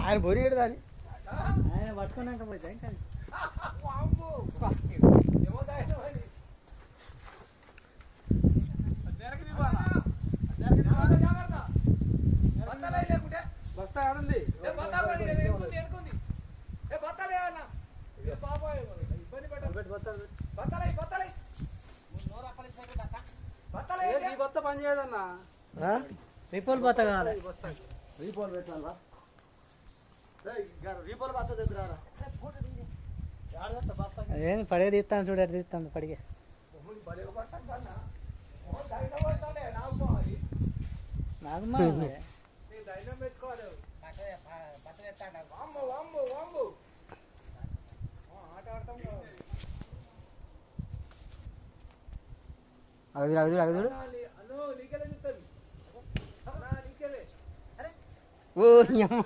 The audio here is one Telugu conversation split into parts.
ఆయన బొరిగడు దాన్ని ఆయన పట్టుకున్నాక పోతే ఇంకా బస్తా ఆడుంది ఈ బత్త పని చేయదన్నా రిపోల్ పోతా కావాలి రీపోల్ పెట్టాలా రీపోల్ బస్త దగ్గర ఏంది పడే తీస్తాను చూడ తీస్తాను పడిగే నాకు మా అగదు అగదు అగదు ఓ అమ్మ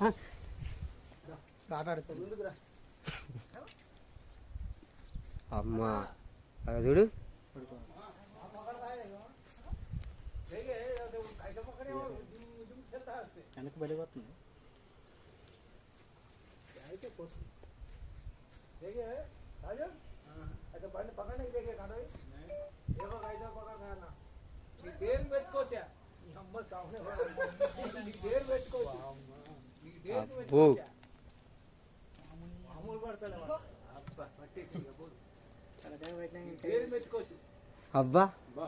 అమ్మా అగ చూడు వెనక పడిపోతుంది అబ్బో అబ్బా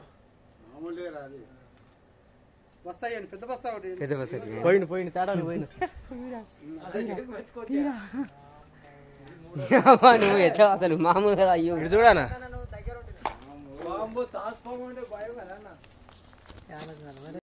బస్తా ఇవ్వండి పెద్ద బస్తా ఒకటి పెద్ద బస్ పోయింది పోయింది తేడాలు పోయింది నువ్వు ఎట్లా అసలు మామూలుగా అయ్యో చూడానా బాంబు తాసుకోమంటే భయం కదా అన్న ఏమన్నా